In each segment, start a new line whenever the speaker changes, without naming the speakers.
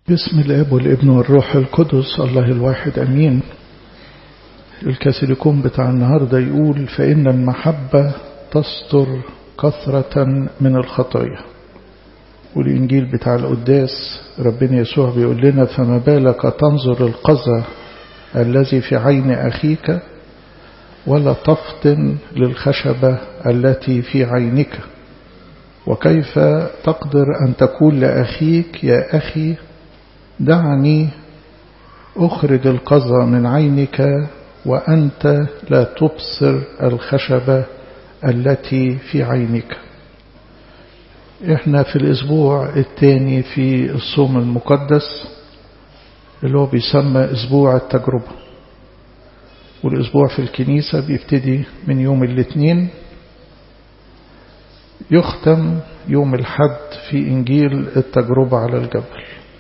باسم الاب والابن والروح القدس الله الواحد امين الكاثوليكون بتاع النهارده يقول فان المحبه تستر كثره من الخطايا والانجيل بتاع القداس ربنا يسوع بيقول لنا فما بالك تنظر القذى الذي في عين اخيك ولا تفطن للخشبه التي في عينك وكيف تقدر أن تقول لأخيك يا أخي دعني أخرج القذى من عينك وأنت لا تبصر الخشبة التي في عينك احنا في الأسبوع الثاني في الصوم المقدس اللي هو بيسمى أسبوع التجربة والأسبوع في الكنيسة بيبتدي من يوم الاثنين يختم يوم الحد في إنجيل التجربة على الجبل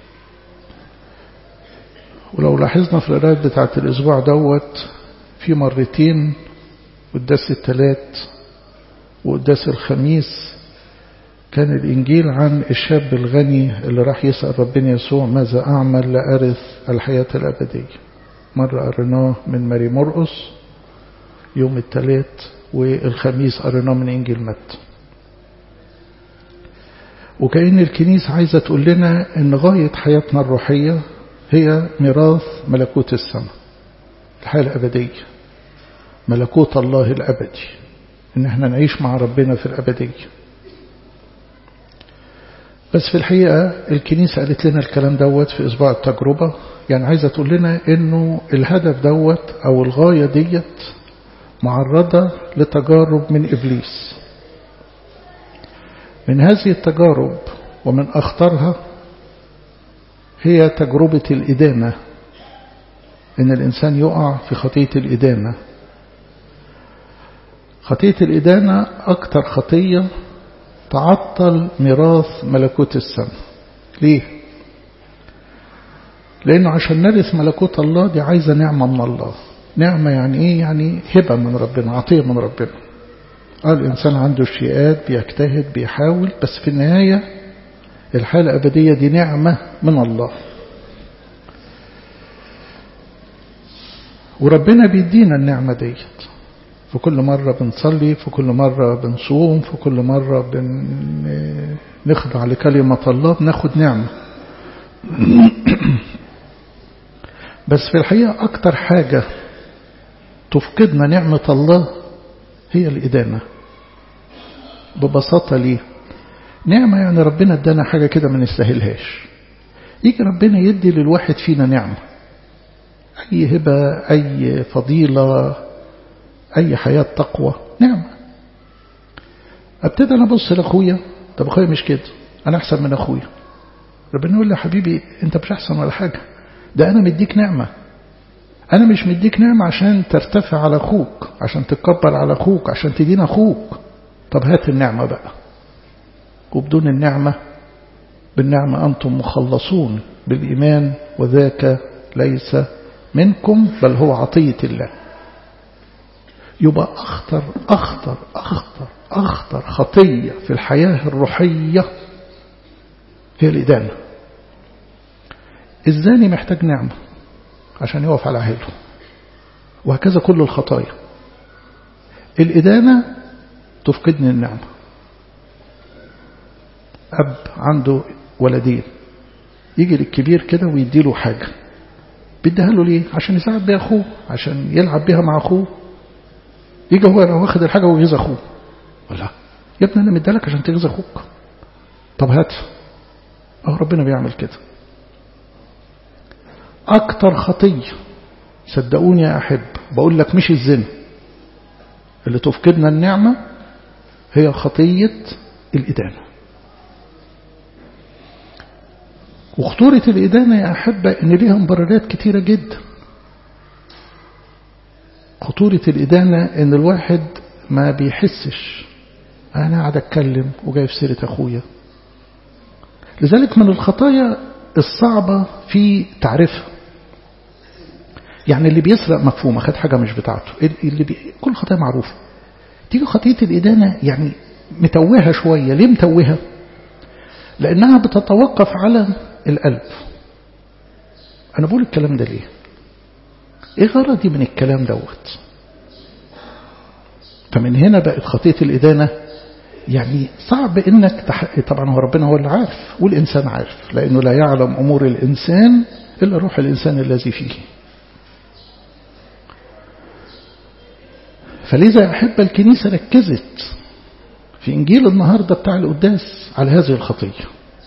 ولو لاحظنا في القراءات بتاعة الأسبوع دوت في مرتين قداس الثلاث وقداس الخميس كان الإنجيل عن الشاب الغني اللي راح يسأل ربنا يسوع ماذا أعمل لأرث الحياة الأبدية مرة قريناه من ماري مرقس يوم الثلاث والخميس قريناه من إنجيل متى وكأن الكنيسة عايزة تقول لنا أن غاية حياتنا الروحية هي ميراث ملكوت السماء الحياة الأبدية ملكوت الله الأبدي إن احنا نعيش مع ربنا في الأبدية بس في الحقيقة الكنيسة قالت لنا الكلام دوت في أسبوع التجربة يعني عايزة تقول لنا إنه الهدف دوت أو الغاية ديت معرضة لتجارب من إبليس من هذه التجارب ومن أخطرها هي تجربة الإدانة إن الإنسان يقع في خطية الإدانة خطية الإدانة أكتر خطية تعطل ميراث ملكوت السماء ليه؟ لأنه عشان نرث ملكوت الله دي عايزة نعمة من الله نعمة يعني إيه؟ يعني هبة من ربنا عطية من ربنا اه الإنسان عنده اشتياقات بيجتهد بيحاول بس في النهاية الحالة الأبدية دي نعمة من الله وربنا بيدينا النعمة ديت في كل مرة بنصلي في كل مرة بنصوم في كل مرة بنخضع لكلمة الله بناخد نعمة بس في الحقيقة أكتر حاجة تفقدنا نعمة الله هي الإدانة ببساطة ليه نعمة يعني ربنا ادانا حاجة كده ما نستاهلهاش يجي ربنا يدي للواحد فينا نعمة أي هبة أي فضيلة أي حياة تقوى نعمة ابتدى أنا أبص لأخويا طب أخويا مش كده أنا أحسن من أخويا ربنا يقول لي يا حبيبي أنت مش أحسن ولا حاجة ده أنا مديك نعمة أنا مش مديك نعمة عشان ترتفع على أخوك عشان تتكبر على أخوك عشان تدين أخوك طب هات النعمة بقى وبدون النعمة بالنعمة أنتم مخلصون بالإيمان وذاك ليس منكم بل هو عطية الله يبقى أخطر أخطر أخطر أخطر خطية في الحياة الروحية هي الإدانة الزاني محتاج نعمة عشان يقف على عهله وهكذا كل الخطايا الإدانة تفقدني النعمة أب عنده ولدين يجي للكبير كده ويديله حاجة بيديها له ليه عشان يساعد بيها أخوه عشان يلعب بيها مع أخوه يجي هو لو واخد الحاجة ويغيظ أخوه ولا يا ابني أنا مديلك عشان تغيظ أخوك طب هات أهو ربنا بيعمل كده أكتر خطية صدقوني يا أحب بقول لك مش الزنا اللي تفقدنا النعمة هي خطية الإدانة وخطورة الإدانة يا أحبة إن ليها مبررات كتيرة جدا خطورة الإدانة إن الواحد ما بيحسش أنا قاعد أتكلم وجاي في سيرة أخويا لذلك من الخطايا الصعبة في تعريفها يعني اللي بيسرق مفهومة خد حاجة مش بتاعته اللي بي... كل خطايا معروفة تيجي خطية الإدانة يعني متوهة شوية ليه متوهة لأنها بتتوقف على القلب أنا بقول الكلام ده ليه إيه غرضي من الكلام دوت فمن هنا بقت خطية الإدانة يعني صعب إنك تح... طبعا هو ربنا هو اللي عارف والإنسان عارف لأنه لا يعلم أمور الإنسان إلا روح الإنسان الذي فيه فلذا أحب الكنيسة ركزت في إنجيل النهاردة بتاع القداس على هذه الخطية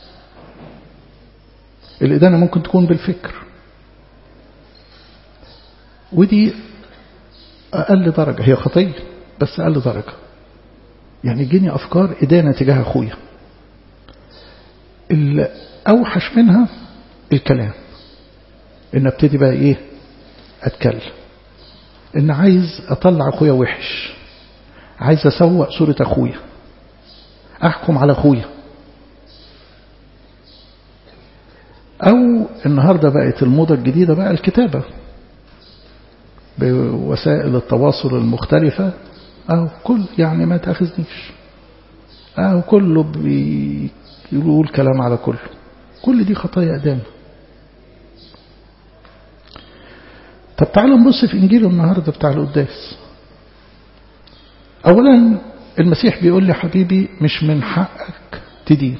الإدانة ممكن تكون بالفكر ودي أقل درجة هي خطية بس أقل درجة يعني جيني أفكار إدانة تجاه أخويا الأوحش منها الكلام إن ابتدي بقى إيه أتكلم إن عايز أطلع أخويا وحش عايز أسوق صورة أخويا أحكم على أخويا أو النهاردة بقت الموضة الجديدة بقى الكتابة بوسائل التواصل المختلفة أو كل يعني ما تأخذنيش أو كله بيقول كلام على كله كل دي خطايا أدامة طب تعالوا نبص في إنجيل النهاردة بتاع القداس أولا المسيح بيقول لي حبيبي مش من حقك تدين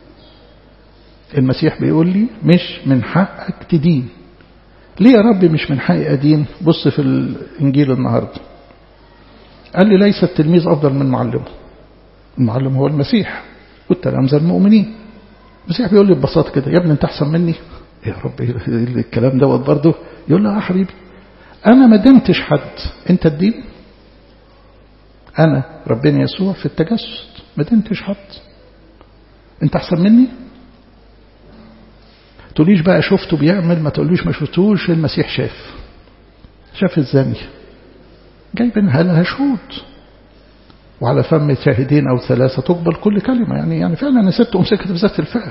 المسيح بيقول لي مش من حقك تدين ليه يا رب مش من حقي أدين بص في الإنجيل النهاردة قال لي ليس التلميذ أفضل من معلمه المعلم هو المسيح والتلامذة المؤمنين المسيح بيقول لي ببساطة كده يا ابني انت أحسن مني يا رب الكلام دوت برضه يقول له يا حبيبي أنا ما دمتش حد أنت الدين أنا ربنا يسوع في التجسد ما دمتش حد أنت أحسن مني تقوليش بقى شفته بيعمل ما تقوليش ما شفتوش المسيح شاف شاف الزاني جايبينها لها شهود وعلى فم شاهدين أو ثلاثة تقبل كل كلمة يعني يعني فعلا أنا ست أمسكت بذات الفعل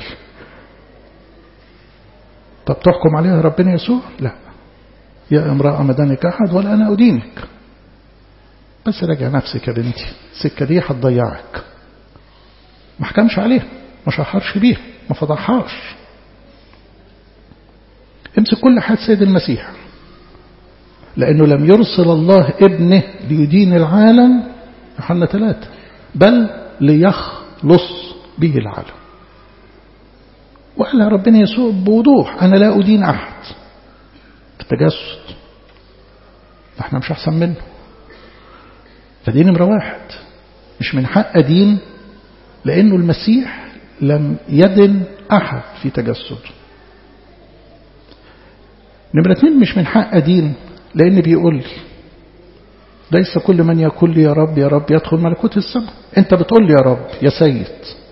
طب تحكم عليها ربنا يسوع لا يا امرأة ما دانك أحد ولا أنا أدينك بس راجع نفسك يا بنتي السكة دي هتضيعك ما حكمش عليها ما شهرش بيها ما فضحهاش امسك كل حد سيد المسيح لأنه لم يرسل الله ابنه ليدين العالم يوحنا ثلاثة بل ليخلص به العالم وقال ربنا يسوع بوضوح أنا لا أدين أحد في التجسد فاحنا مش أحسن منه فدي نمرة واحد مش من حق أدين لأنه المسيح لم يدن أحد في تجسده نمرة اثنين مش من حق أدين لأن بيقول لي ليس كل من يقول لي يا رب يا رب يدخل ملكوت السماء انت بتقول لي يا رب يا سيد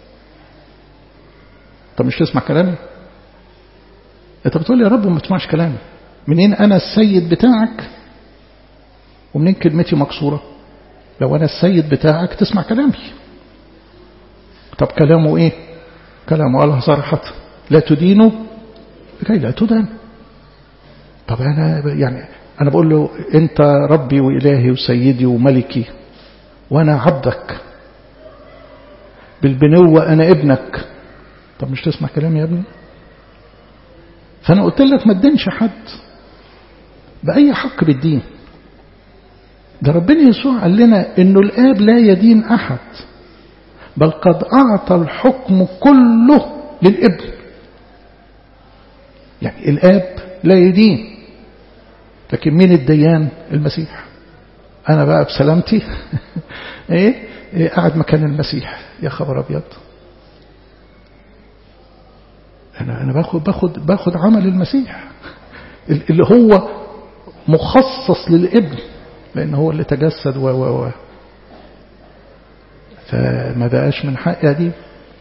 طب مش تسمع كلامي انت بتقول لي يا رب وما تسمعش كلامي منين انا السيد بتاعك ومنين كلمتي مكسورة لو انا السيد بتاعك تسمع كلامي طب كلامه ايه كلامه قالها صراحة لا تدينوا لكي لا تدان طب انا يعني أنا بقول له أنت ربي وإلهي وسيدي وملكي وأنا عبدك بالبنوة أنا ابنك طب مش تسمع كلامي يا ابني فأنا قلت لك ما تدينش حد بأي حق بالدين ده ربنا يسوع قال لنا إنه الآب لا يدين أحد بل قد أعطى الحكم كله للابن يعني الآب لا يدين لكن مين الديان المسيح أنا بقى بسلامتي إيه؟, إيه قاعد مكان المسيح يا خبر أبيض أنا أنا باخد باخد باخد عمل المسيح اللي هو مخصص للابن لأن هو اللي تجسد و و و فما بقاش من حقي دي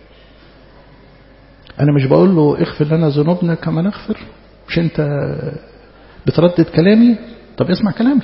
أنا مش بقول له اغفر لنا ذنوبنا كما نغفر مش أنت بتردد كلامي طب اسمع كلامي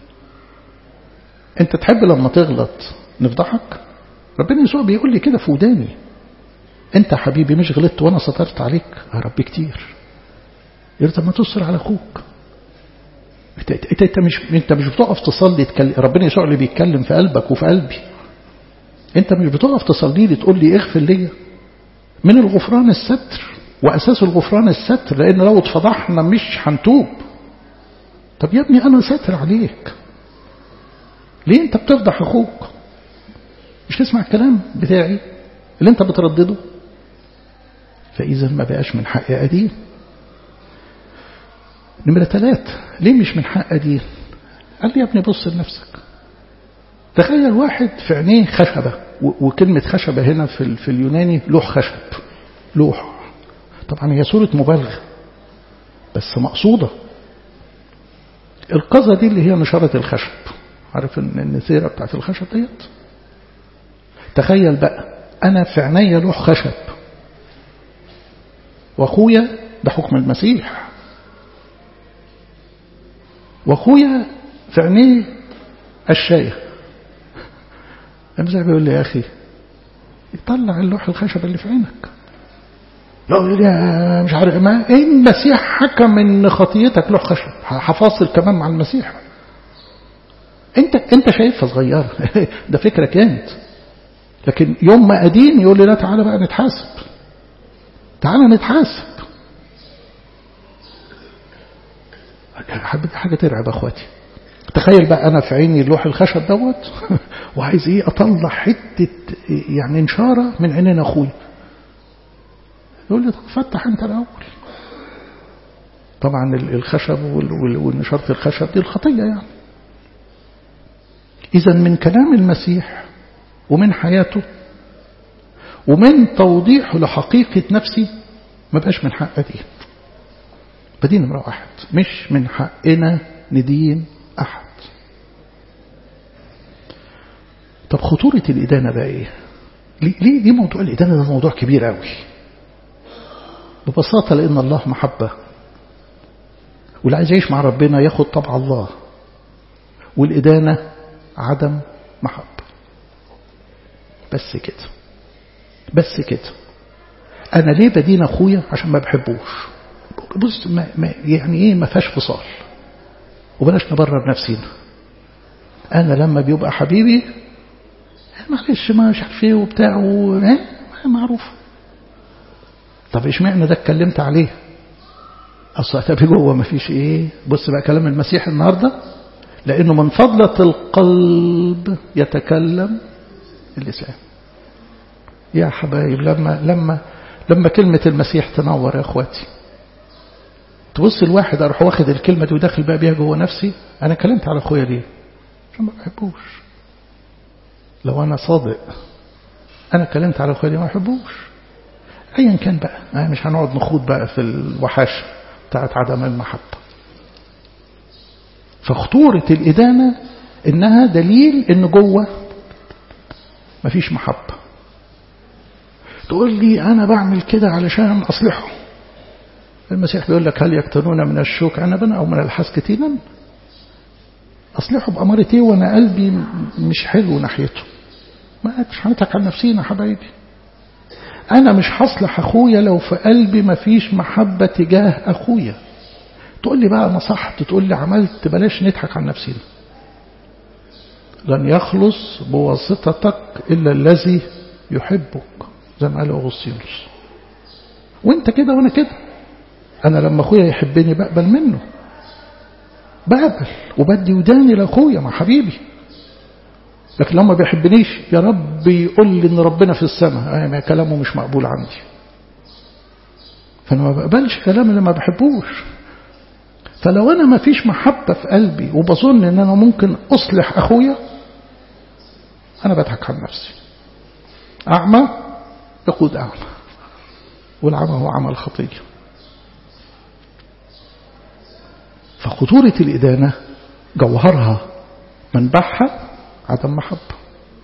انت تحب لما تغلط نفضحك ربنا يسوع بيقول لي كده في وداني انت حبيبي مش غلطت وانا سترت عليك يا رب كتير يرضى ما تصر على اخوك انت, انت, انت مش انت مش بتقف تصلي تكلم ربنا يسوع اللي بيتكلم في قلبك وفي قلبي انت مش بتقف تصلي لي تقول لي اغفر لي من الغفران الستر وأساس الغفران الستر لأن لو اتفضحنا مش هنتوب طب يا ابني أنا ساتر عليك ليه أنت بتفضح أخوك مش تسمع الكلام بتاعي اللي أنت بتردده فإذا ما بقاش من حق أدين نمرة ثلاثة ليه مش من حق أدين قال لي يا ابني بص لنفسك تخيل واحد في عينيه خشبة وكلمة خشبة هنا في, في اليوناني لوح خشب لوح طبعا هي صورة مبالغة بس مقصودة القذى دي اللي هي نشارة الخشب عارف ان النثيرة بتاعت الخشب ديت تخيل بقى انا في عينيا لوح خشب واخويا ده حكم المسيح واخويا في عينيه الشايه المسيح بيقول لي يا اخي طلع اللوح الخشب اللي في عينك لو يا مش عارف ما ايه المسيح حكم ان خطيتك لوح خشب هفاصل كمان مع المسيح انت انت شايفها صغيره ده فكرك انت لكن يوم ما ادين يقول لي لا تعالى بقى نتحاسب تعالى نتحاسب حاجه ترعب اخواتي تخيل بقى انا في عيني اللوح الخشب دوت وعايز ايه اطلع حته يعني انشاره من عينين اخويا يقول لي طب فتح انت الاول طبعا الخشب والنشاره الخشب دي الخطيه يعني اذا من كلام المسيح ومن حياته ومن توضيحه لحقيقه نفسي ما بقاش من حق ادين فدي نمره واحد مش من حقنا ندين أحد طب خطورة الإدانة بقى إيه ليه, ليه موضوع الإدانة ده موضوع كبير قوي ببساطة لأن الله محبة واللي عايز يعيش مع ربنا ياخد طبع الله والإدانة عدم محبة بس كده بس كده أنا ليه بدين أخويا عشان ما بحبوش بص ما ما يعني إيه ما فيهاش فصال وبلاش نبرر نفسينا انا لما بيبقى حبيبي معلش ما مش عارف ايه وبتاع معروف طب اشمعنى ده اتكلمت عليه اصل طب جوه ما فيش ايه بص بقى كلام المسيح النهارده لانه من فضله القلب يتكلم اللسان يا حبايب لما لما لما كلمه المسيح تنور يا اخواتي تبص الواحد اروح واخد الكلمه دي وداخل بقى بيها جوه نفسي انا كلمت على اخويا ليه عشان ما بحبوش لو انا صادق انا كلمت على اخويا ليه ما بحبوش ايا كان بقى أنا مش هنقعد نخوض بقى في الوحاشه بتاعت عدم المحبه فخطوره الادانه انها دليل ان جوه مفيش محبه تقول لي انا بعمل كده علشان اصلحه المسيح بيقول لك هل يقتنون من الشوك عنبا أو من الحسك تينا أصلحوا بأمارة إيه وأنا قلبي مش حلو ناحيته ما مش هنضحك على نفسينا حبايبي أنا مش هصلح أخويا لو في قلبي ما فيش محبة تجاه أخويا تقول لي بقى نصحت تقول لي عملت بلاش نضحك على نفسنا لن يخلص بواسطتك إلا الذي يحبك زي ما قال أغسطينوس وانت كده وانا كده أنا لما أخويا يحبني بقبل منه بقبل وبدي وداني لأخويا مع حبيبي لكن لما بيحبنيش يا رب يقول لي إن ربنا في السماء يعني كلامه مش مقبول عندي فأنا ما بقبلش كلام اللي ما بحبوش فلو أنا ما فيش محبة في قلبي وبظن إن أنا ممكن أصلح أخويا أنا بضحك عن نفسي أعمى يقود أعمى والعمى هو عمل خطيه فخطورة الإدانة جوهرها منبعها عدم محبة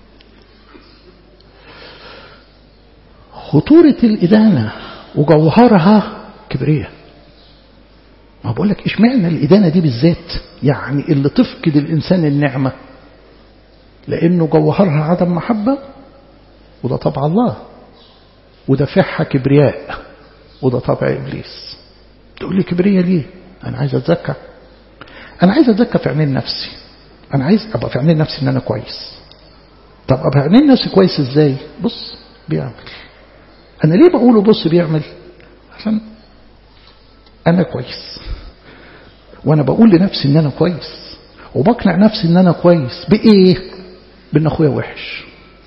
خطورة الإدانة وجوهرها كبرية ما بقول لك اشمعنى الإدانة دي بالذات يعني اللي تفقد الإنسان النعمة لأنه جوهرها عدم محبة وده طبع الله وده فحة كبرياء وده طبع إبليس تقول لي كبرية ليه أنا عايز أتذكر أنا عايز أتذكر في عينين نفسي أنا عايز أبقى في عينين نفسي إن أنا كويس طب أبقى في عينين نفسي كويس إزاي بص بيعمل أنا ليه بقوله بص بيعمل عشان أنا كويس وأنا بقول لنفسي إن أنا كويس وبقنع نفسي إن أنا كويس بإيه؟ بإن أخويا وحش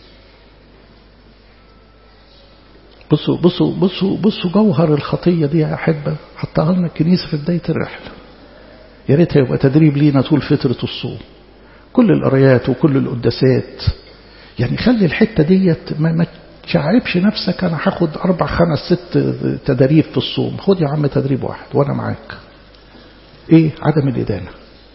بصوا بصوا بصوا بصوا جوهر الخطية دي يا أحبة حطها لنا الكنيسة في بداية الرحلة يا ريت يبقى تدريب لينا طول فترة الصوم كل القرايات وكل القداسات يعني خلي الحتة ديت ما, ما تشعبش نفسك أنا هاخد أربع خمس ست تدريب في الصوم خد يا عم تدريب واحد وأنا معاك إيه عدم الإدانة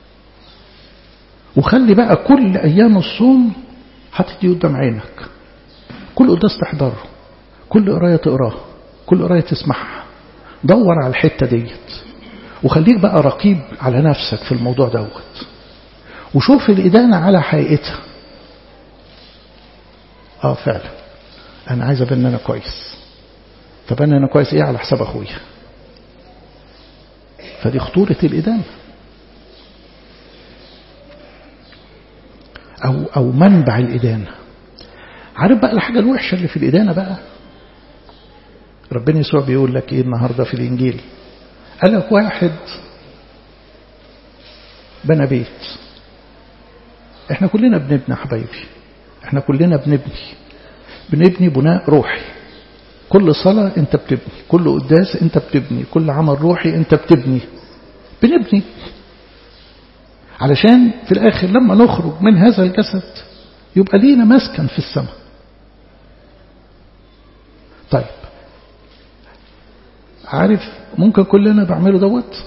وخلي بقى كل أيام الصوم هتدي قدام عينك كل قداس تحضره كل قراية تقراها كل قراية تسمعها دور على الحتة ديت وخليك بقى رقيب على نفسك في الموضوع دوت وشوف الإدانة على حقيقتها اه فعلا انا عايز ابان انا كويس طب انا كويس ايه على حساب اخويا فدي خطورة الإدانة أو, أو منبع الإدانة عارف بقى الحاجة الوحشة اللي في الإدانة بقى ربنا يسوع بيقول لك إيه النهاردة في الإنجيل قال لك واحد بنى بيت احنا كلنا بنبني حبايبي احنا كلنا بنبني بنبني بناء روحي كل صلاة انت بتبني كل قداس انت بتبني كل عمل روحي انت بتبني بنبني علشان في الآخر لما نخرج من هذا الجسد يبقى لينا مسكن في السماء طيب عارف ممكن كلنا بعمله دوت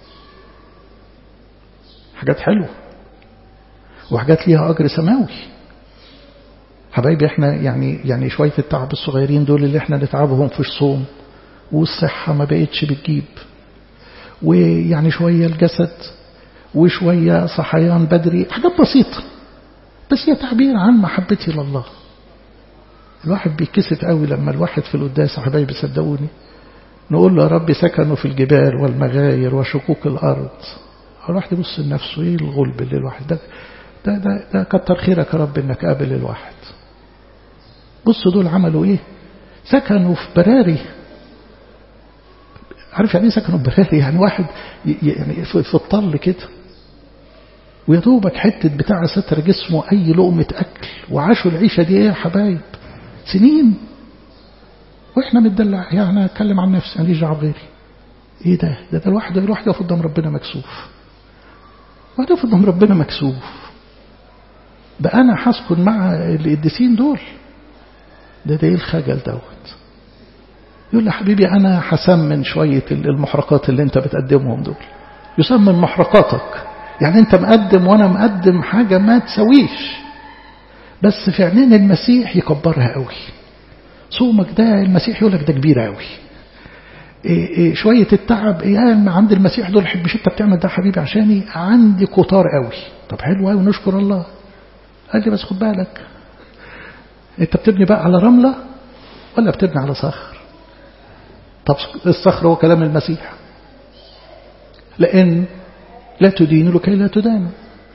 حاجات حلوة وحاجات ليها أجر سماوي حبايبي احنا يعني يعني شوية التعب الصغيرين دول اللي احنا نتعبهم في الصوم والصحة ما بقتش بتجيب ويعني شوية الجسد وشوية صحيان بدري حاجات بسيطة بس هي تعبير عن محبتي لله الواحد بيتكسف قوي لما الواحد في القداس يا حبايبي صدقوني نقول له يا رب سكنوا في الجبال والمغاير وشقوق الأرض الواحد يبص لنفسه ايه الغلب اللي الواحد ده ده ده, ده كتر خيرك يا رب انك قابل الواحد بص دول عملوا ايه سكنوا في براري عارف يعني ايه سكنوا في براري يعني واحد يعني في الطل كده ويا دوبك حتة بتاع ستر جسمه أي لقمة أكل وعاشوا العيشة دي إيه يا حبايب سنين وإحنا متدلع يعني أتكلم عن نفسي أنا دعوه بغيري إيه ده ده ده الواحد الواحد يقف قدام ربنا مكسوف الواحد يقف قدام ربنا مكسوف بقى أنا هسكن مع القديسين دول ده ده إيه الخجل دوت يقول لي حبيبي أنا هسمن شوية المحرقات اللي أنت بتقدمهم دول يسمن محرقاتك يعني أنت مقدم وأنا مقدم حاجة ما تسويش بس في عينين المسيح يكبرها قوي صومك ده المسيح يقول لك ده كبير قوي إيه إيه شوية التعب إيه عند المسيح دول مش أنت بتعمل ده حبيبي عشاني عندي كتار قوي طب حلو قوي ونشكر الله قال لي بس خد بالك أنت بتبني بقى على رملة ولا بتبني على صخر طب الصخر هو كلام المسيح لأن لا تدين لكي لا تدان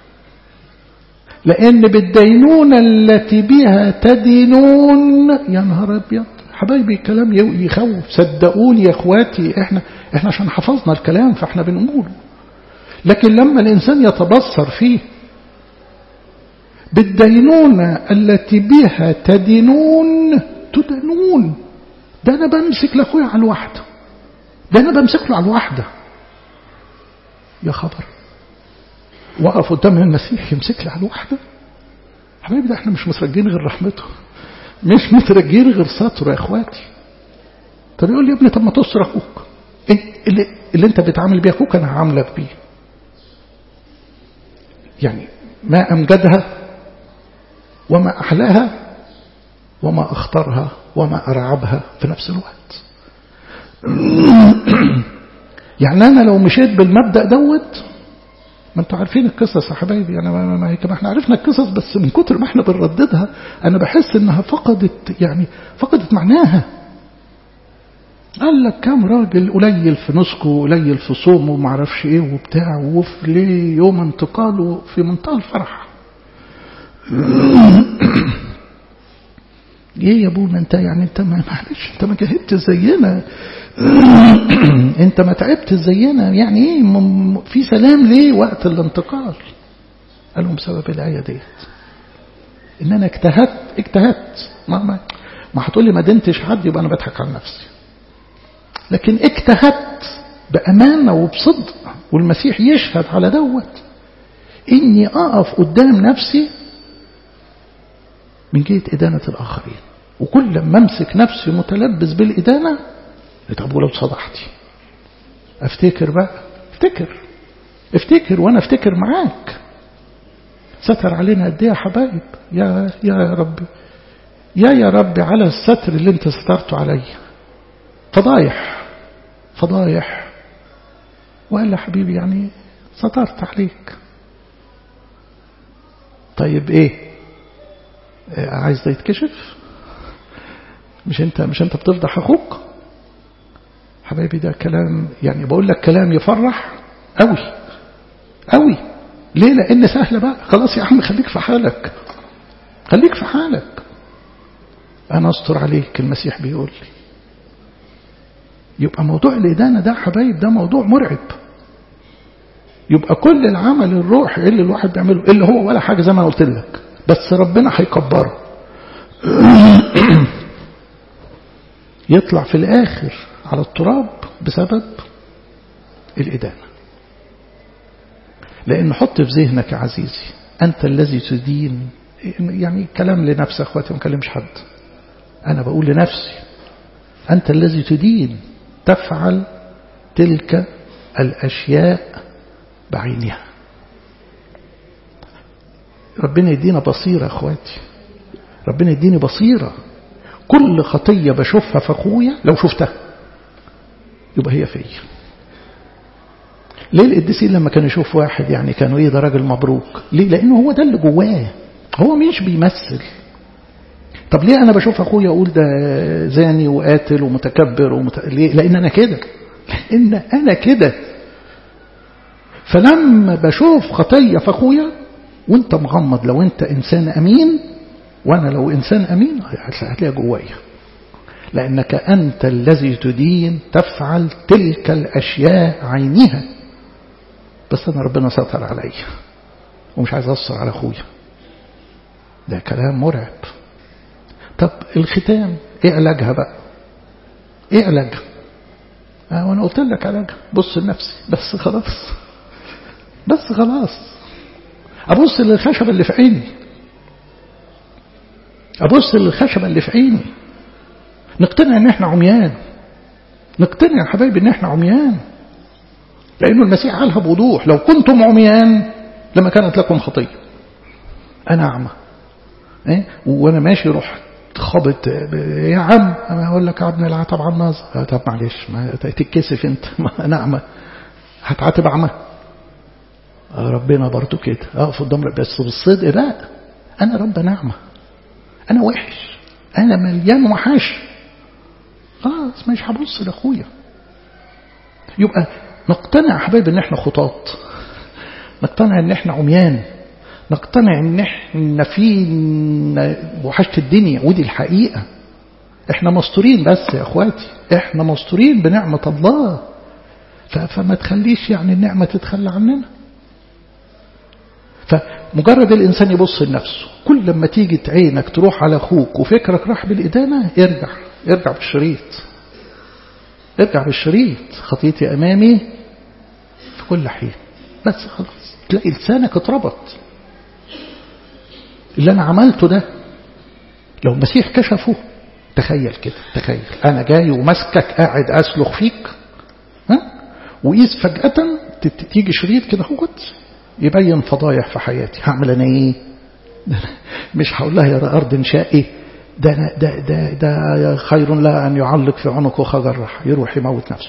لأن بالدينونة التي بها تدينون يا نهار أبيض حبايبي الكلام يخوف صدقوني يا اخواتي احنا احنا عشان حفظنا الكلام فاحنا بنقوله لكن لما الإنسان يتبصر فيه بالدينونة التي بها تدينون تدنون ده أنا بمسك لأخويا على الواحدة ده أنا بمسك له على الواحدة يا خبر وقف قدام المسيح يمسك لي على الواحدة حبايبي ده احنا مش مترجين غير رحمته مش مترجين غير ستره يا اخواتي طب يقول لي يا ابني طب ما تستر اخوك اللي, اللي انت بتعامل بيه اخوك انا هعاملك بيه يعني ما امجدها وما احلاها وما اختارها وما ارعبها في نفس الوقت يعني انا لو مشيت بالمبدا دوت ما انتوا عارفين القصص يا حبايبي انا ما, ما, ما احنا عرفنا القصص بس من كتر ما احنا بنرددها انا بحس انها فقدت يعني فقدت معناها قال لك كام راجل قليل في نسكه قليل في صومه وما اعرفش ايه وبتاع وفي ليه يوم انتقاله في منتهى الفرح ايه يا ابونا انت يعني انت ما معلش انت ما جاهدت زينا انت ما تعبت زينا يعني ايه في سلام ليه وقت الانتقال قال لهم بسبب الآية ديت ان انا اجتهدت اجتهدت ما, ما, ما هتقول لي ما دنتش حد يبقى انا بضحك على نفسي لكن اجتهدت بأمانة وبصدق والمسيح يشهد على دوت إني أقف قدام نفسي من جهة إدانة الآخرين وكل ما أمسك نفسي متلبس بالإدانة طب ولو صدحتي أفتكر بقى افتكر افتكر وأنا افتكر معاك ستر علينا قد ايه يا حبايب يا يا ربي يا يا ربي على الستر اللي انت سترته عليا فضايح فضايح وقال يا حبيبي يعني سترت عليك طيب ايه عايز ده يتكشف مش انت مش انت بتفضح اخوك حبايبي ده كلام يعني بقول لك كلام يفرح قوي قوي ليه لان سهله بقى خلاص يا عم خليك في حالك خليك في حالك انا استر عليك المسيح بيقول لي يبقى موضوع الإدانة ده حبايب ده موضوع مرعب يبقى كل العمل الروحي اللي الواحد بيعمله اللي هو ولا حاجة زي ما قلت لك بس ربنا هيكبره يطلع في الآخر على التراب بسبب الإدانة لأن حط في ذهنك يا عزيزي أنت الذي تدين يعني كلام لنفسي أخواتي ما كلمش حد أنا بقول لنفسي أنت الذي تدين تفعل تلك الأشياء بعينها ربنا يدينا بصيرة أخواتي ربنا يديني بصيرة كل خطية بشوفها في أخويا لو شفتها يبقى هي فيا ليه القديسين لما كانوا يشوف واحد يعني كانوا ايه ده راجل مبروك ليه لانه هو ده اللي جواه هو مش بيمثل طب ليه انا بشوف اخويا اقول ده زاني وقاتل ومتكبر ومت... ليه لان انا كده لان انا كده فلما بشوف خطيه في اخويا وانت مغمض لو انت انسان امين وانا لو انسان امين هتلاقيها جوايا لانك انت الذي تدين تفعل تلك الاشياء عينها بس انا ربنا ستر عليا ومش عايز اثر على اخويا ده كلام مرعب طب الختام ايه علاجها بقى ايه علاجها اه وانا قلت لك علاجها بص لنفسي بس خلاص بس خلاص ابص للخشبه اللي في عيني ابص للخشبه اللي في عيني نقتنع ان احنا عميان نقتنع يا حبايبي ان احنا عميان لانه المسيح قالها بوضوح لو كنتم عميان لما كانت لكم خطيه انا اعمى ايه وانا ماشي رحت خبط يا عم انا اقول لك يا ابني العتب على النظر طب معلش ما تتكسف انت ما انا اعمى هتعاتب اعمى ربنا برضو كده اقف قدام بس بالصدق بقى انا رب نعمه انا وحش انا مليان وحش خلاص مش هبص لاخويا يبقى نقتنع يا حبايبي ان احنا خطاط نقتنع ان احنا عميان نقتنع ان احنا فينا وحشة الدنيا ودي الحقيقة احنا مستورين بس يا اخواتي احنا مستورين بنعمة الله فما تخليش يعني النعمة تتخلى عننا فمجرد الإنسان يبص لنفسه كل لما تيجي عينك تروح على أخوك وفكرك راح بالإدانة ارجع ارجع بالشريط ارجع بالشريط خطيتي أمامي في كل حين بس خلاص تلاقي لسانك اتربط اللي أنا عملته ده لو المسيح كشفه تخيل كده تخيل أنا جاي ومسكك قاعد أسلخ فيك ها وقيس فجأة تيجي شريط كده هوت يبين فضايح في حياتي هعمل أنا إيه مش هقول لها يا أرض انشائي ده, ده, ده, ده خير لا أن يعلق في عنقه خجرح يروح يموت نفسه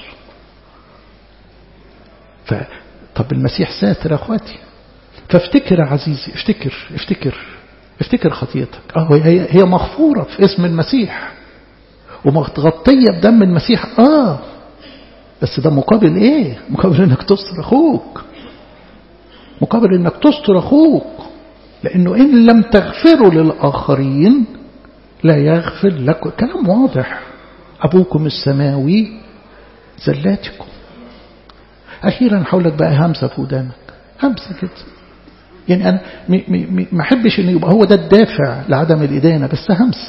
ف طب المسيح ساتر يا اخواتي فافتكر يا عزيزي افتكر افتكر افتكر خطيتك اه هي هي مغفوره في اسم المسيح ومتغطيه بدم المسيح اه بس ده مقابل ايه مقابل انك تستر اخوك مقابل انك تستر اخوك لانه ان لم تغفروا للاخرين لا يغفر لكم كلام واضح ابوكم السماوي زلاتكم أخيرا هقول لك بقى همسة في ودانك همسة كده يعني أنا ما أحبش إن يبقى هو ده الدافع لعدم الإدانة بس همسة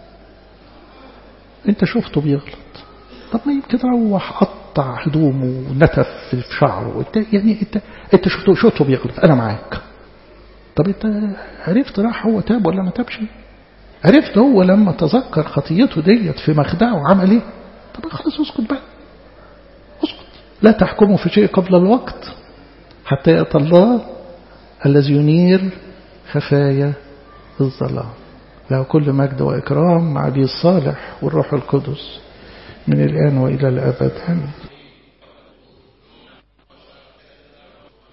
أنت شفته بيغلط طب ما يمكن روح قطع هدومه ونتف في شعره انت يعني انت انت شفته شفته بيغلط انا معاك طب انت عرفت راح هو تاب ولا ما تابش عرفت هو لما تذكر خطيته ديت في مخدعه عمل ايه طب خلاص اسكت بقى اسكت لا تحكموا في شيء قبل الوقت حتى يأتى الله الذي ينير خفايا الظلام له كل مجد وإكرام مع أبي الصالح والروح القدس من الآن وإلى الأبد آمين